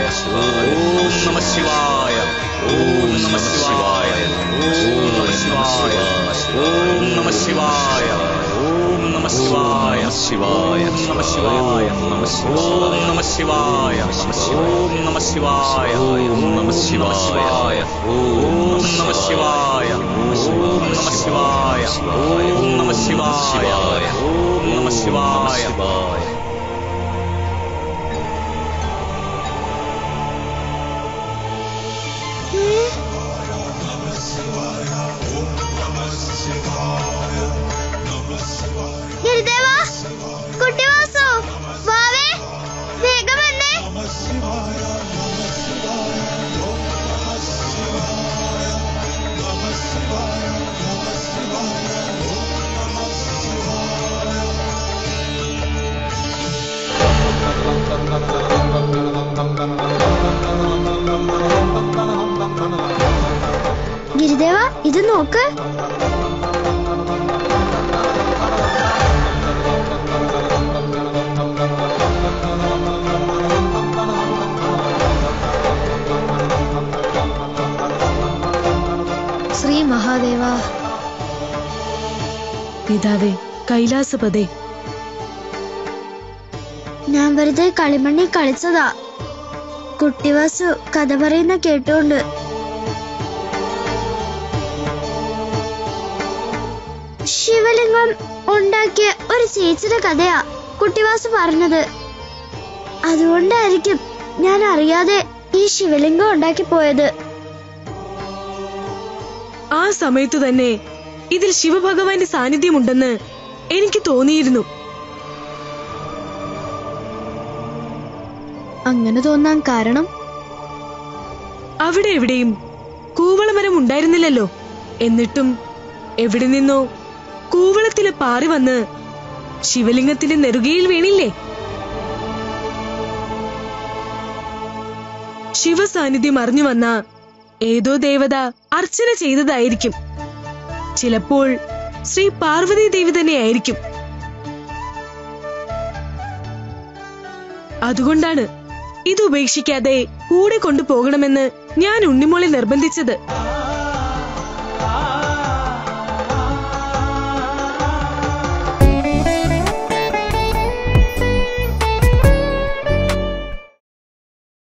ഓം നമ ശിവായ ഓം നമ ശിവായ ഓം നമ ശിവായ ഓം നമ ശിവായ ഓം നമ ശിവായ ശിവായ നമ ശിവായ നമ ശിവായ നമ ശിവായ നമ ശിവായ നമ ശിവായ ഓം നമ ശിവായ ഓം നമ ശിവായ ഓം നമ ശിവായ ഓം നമ ശിവായ ഓം നമ ശിവായ ഗുരുദേവാ കുട്ടിവാസു വാവേ വേഗം വന്നേ ഗുരുദേവ ഇത് നോക്ക് ശ്രീ മഹാദേവ പിതാവേ കൈലാസപതേ ഞാൻ വെറുതെ കളിമണ്ണി കളിച്ചതാ കുട്ടിവാസു കഥ പറയുന്ന കേട്ടോണ്ട് ശിവലിംഗം ഉണ്ടാക്കിയ ഒരു ചേച്ചിയുടെ കഥയാ കുട്ടിവാസു പറഞ്ഞത് അതുകൊണ്ടായിരിക്കും ഞാൻ അറിയാതെ ഈ ശിവലിംഗം ഉണ്ടാക്കി പോയത് ആ സമയത്തു തന്നെ ഇതിൽ ശിവഭഗവാന്റെ സാന്നിധ്യമുണ്ടെന്ന് എനിക്ക് തോന്നിയിരുന്നു അങ്ങനെ തോന്നാൻ കാരണം അവിടെ എവിടെയും കൂവളമരം ഉണ്ടായിരുന്നില്ലല്ലോ എന്നിട്ടും എവിടെ നിന്നോ കൂവളത്തിലെ പാറി വന്ന് ശിവലിംഗത്തിന്റെ നെറുകയിൽ വീണില്ലേ ശിവസാന്നിധ്യം അറിഞ്ഞു വന്ന ഏതോ ദേവത അർച്ചന ചെയ്തതായിരിക്കും ചിലപ്പോൾ ശ്രീ പാർവതി ദേവി തന്നെയായിരിക്കും അതുകൊണ്ടാണ് ഇത് ഉപേക്ഷിക്കാതെ കൂടെ കൊണ്ടുപോകണമെന്ന് ഞാൻ ഉണ്ണിമോളെ നിർബന്ധിച്ചത്